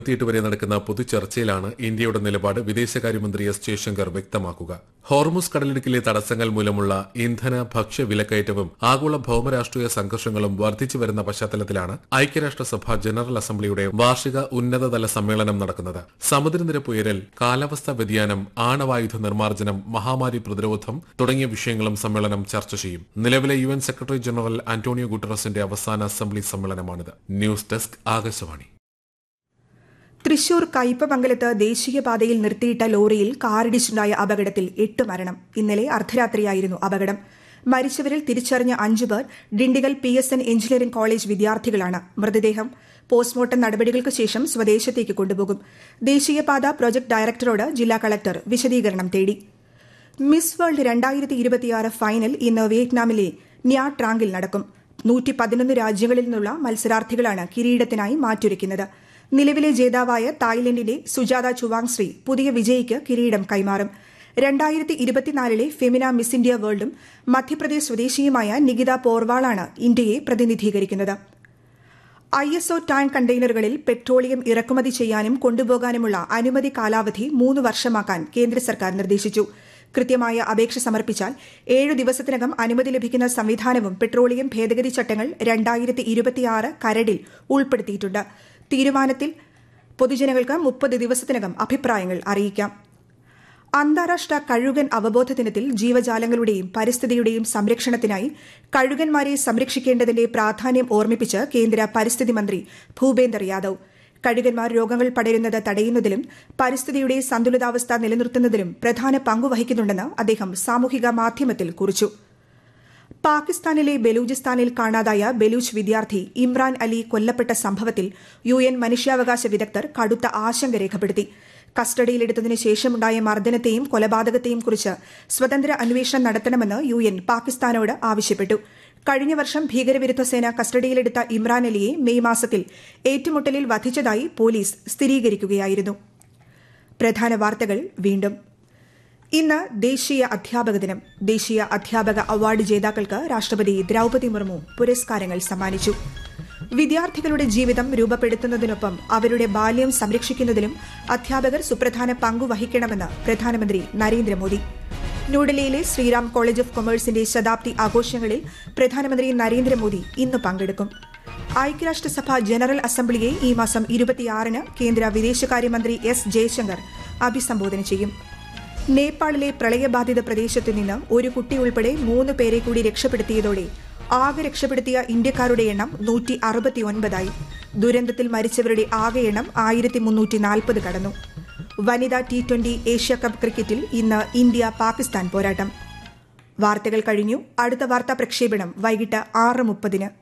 എത്തിയിട്ട് വരെ നടക്കുന്ന പൊതുചർച്ചയിലാണ് ഇന്ത്യയുടെ നിലപാട് വിദേശകാര്യമന്ത്രി എസ് ജയശങ്കർ വ്യക്തമാക്കുക ഹോർമുസ് കടലിടുക്കിലെ തടസ്സങ്ങൾ മൂലമുള്ള ഇന്ധന ഭക്ഷ്യ വിലക്കയറ്റവും ആഗോള ഭൌമരാഷ്ട്രീയ സംഘർഷങ്ങളും വർദ്ധിച്ചു വരുന്ന പശ്ചാത്തലത്തിലാണ് ഐക്യരാഷ്ട്രസഭ ജനറൽ അസംബ്ലിയുടെ വാർഷിക ഉന്നതതല സമ്മേളനം നടക്കുന്നത് സമുദ്രനിരപ്പ് ഉയരൽ കാലാവസ്ഥാ വ്യതിയാനം ആണവായുധ നിർമ്മാർജ്ജനം മഹാമാരി പ്രതിരോധം തുടങ്ങിയ വിഷയങ്ങളും സമ്മേളനം ചർച്ച ചെയ്യും നിലവിലെ U N secretary general Antonio ഗുട്ടറസിന്റെ അവസാന അസംബ്ലി സമ്മേളനമാണിത് ന്യൂസ് ഡെസ്ക് ആകാശവാണി തൃശൂർ കയ്പമംഗലത്ത് ദേശീയപാതയിൽ നിർത്തിയിട്ട ലോറിയിൽ കാറിടിച്ചുണ്ടായ അപകടത്തിൽ എട്ട് മരണം ഇന്നലെ അർദ്ധരാത്രിയായിരുന്നു അപകടം മരിച്ചവരിൽ തിരിച്ചറിഞ്ഞ അഞ്ചു പേർ Dindigul P S N engineering college വിദ്യാർത്ഥികളാണ് മൃതദേഹം പോസ്റ്റ്മോർട്ടം നടപടികൾക്ക് ശേഷം സ്വദേശത്തേക്ക് കൊണ്ടുപോകും ദേശീയപാത പ്രൊജക്ട് ഡയറക്ടറോട് ജില്ലാ കളക്ടർ വിശദീകരണം തേടി മിസ് വേൾഡ് രണ്ടായിരത്തി ഇരുപത്തിയാറ് ഫൈനൽ ഇന്ന് വിയറ്റ്നാമിലെ ന്യാ ട്രാങ്കിൽ നടക്കും നൂറ്റി പതിനൊന്ന് രാജ്യങ്ങളിൽ നിന്നുള്ള മത്സരാർത്ഥികളാണ് കിരീടത്തിനായി മാറ്റുരയ്ക്കുന്നത് നിലവിലെ ജേതാവായ തായ്ലൻഡിന്റെ സുജാത ചുവാങ്ശ്രീ പുതിയ വിജയിക്ക് കിരീടം കൈമാറും രണ്ടായിരത്തി ഇരുപത്തിനാലിലെ ഫെമിന മിസ് ഇന്ത്യ വേൾഡും മധ്യപ്രദേശ് സ്വദേശിയുമായ നികിത പോർവാളാണ് ഇന്ത്യയെ പ്രതിനിധീകരിക്കുന്നത് ഐ എസ് ഒ ടാങ്ക് കണ്ടെയ്നറുകളിൽ പെട്രോളിയം ഇറക്കുമതി ചെയ്യാനും കൊണ്ടുപോകാനുമുള്ള അനുമതി കാലാവധി മൂന്ന് വർഷമാക്കാൻ കേന്ദ്ര സർക്കാർ നിർദ്ദേശിച്ചു കൃത്യമായ അപേക്ഷ സമർപ്പിച്ചാൽ ഏഴു ദിവസത്തിനകം അനുമതി ലഭിക്കുന്ന സംവിധാനവും പെട്രോളിയം ഭേദഗതി ചട്ടങ്ങൾ രണ്ടായിരത്തി ഇരുപത്തിയാറ് കരടിൽ ഉൾപ്പെടുത്തിയിട്ടുണ്ട് തീരുമാനത്തിൽ പൊതുജനങ്ങൾക്ക് മുപ്പത് ദിവസത്തിനകം അഭിപ്രായങ്ങൾ അറിയിക്കാം അന്താരാഷ്ട്ര കഴുകൻ അവബോധ ദിനത്തിൽ ജീവജാലങ്ങളുടെയും പരിസ്ഥിതിയുടെയും സംരക്ഷണത്തിനായി കഴുകന്മാരെ സംരക്ഷിക്കേണ്ടതിന്റെ പ്രാധാന്യം ഓർമ്മിപ്പിച്ച് കേന്ദ്ര പരിസ്ഥിതി മന്ത്രി ഭൂപേന്ദർ യാദവ് കഴുകന്മാർ രോഗങ്ങൾ പടരുന്നത് തടയുന്നതിലും പരിസ്ഥിതിയുടെ സന്തുലിതാവസ്ഥ നിലനിർത്തുന്നതിലും പ്രധാന പങ്കുവഹിക്കുന്നുണ്ടെന്ന് അദ്ദേഹം സാമൂഹിക മാധ്യമത്തിൽ കുറിച്ചു പാകിസ്ഥാനിലെ ബലൂചിസ്ഥാനിൽ കാണാതായ ബലൂച്ച് വിദ്യാർത്ഥി ഇമ്രാൻ അലി കൊല്ലപ്പെട്ട സംഭവത്തിൽ യു എൻ മനുഷ്യാവകാശ വിദഗ്ധർ കടുത്ത ആശങ്ക രേഖപ്പെടുത്തി കസ്റ്റഡിയിലെടുത്തതിനു ശേഷമുണ്ടായ മർദ്ദനത്തെയും കൊലപാതകത്തെയും കുറിച്ച് സ്വതന്ത്ര അന്വേഷണം നടത്തണമെന്ന് യു എൻ പാകിസ്ഥാനോട് ആവശ്യപ്പെട്ടു കഴിഞ്ഞ വർഷം ഭീകരവിരുദ്ധ സേന കസ്റ്റഡിയിലെടുത്ത ഇമ്രാൻ അലിയെ മെയ് മാസത്തിൽ ഏറ്റുമുട്ടലിൽ വധിച്ചതായി പോലീസ് സ്ഥിരീകരിക്കുകയായിരുന്നു പ്രധാന വാർത്തകൾ വീണ്ടും ഇന്ന് ദേശീയ അധ്യാപക ദിനം ദേശീയ അധ്യാപക അവാർഡ് ജേതാക്കൾക്ക് രാഷ്ട്രപതി ദ്രൌപതി മുർമു പുരസ്കാരങ്ങൾ സമ്മാനിച്ചു വിദ്യാർത്ഥികളുടെ ജീവിതം രൂപപ്പെടുത്തുന്നതിനൊപ്പം അവരുടെ ബാല്യം സംരക്ഷിക്കുന്നതിലും അധ്യാപകർ സുപ്രധാന പങ്കു വഹിക്കണമെന്ന് പ്രധാനമന്ത്രി നരേന്ദ്രമോദി ന്യൂഡൽഹിയിലെ ശ്രീറാം കോളേജ് ഓഫ് കൊമേഴ്സിന്റെ ശതാബ്ദി ആഘോഷങ്ങളിൽ പ്രധാനമന്ത്രി നരേന്ദ്രമോദി ഇന്ന് പങ്കെടുക്കും ഐക്യരാഷ്ട്രസഭ ജനറൽ അസംബ്ലിയെ ഈ മാസം ഇരുപത്തിയാറിന് കേന്ദ്ര വിദേശകാര്യമന്ത്രി എസ് ജയശങ്കർ അഭിസംബോധന ചെയ്യും നേപ്പാളിലെ പ്രളയബാധിത പ്രദേശത്ത് നിന്ന് ഒരു കുട്ടി ഉൾപ്പെടെ മൂന്ന് പേരെ കൂടി രക്ഷപ്പെടുത്തിയതോടെ ആകെ രക്ഷപ്പെടുത്തിയ ഇന്ത്യക്കാരുടെ എണ്ണം നൂറ്റി അറുപത്തിയൊൻപതായി ദുരന്തത്തിൽ മരിച്ചവരുടെ ആകെ എണ്ണം ആയിരത്തി മുന്നൂറ്റി നാൽപ്പത് കടന്നു വനിതാ ടി ട്വന്റി ഏഷ്യ കപ്പ് ക്രിക്കറ്റിൽ ഇന്ന് ഇന്ത്യ പാകിസ്ഥാൻ പോരാട്ടം വാർത്തകൾ കഴിഞ്ഞു അടുത്ത വാർത്താ പ്രക്ഷേപണം വൈകിട്ട് ആറ് മുപ്പതിന്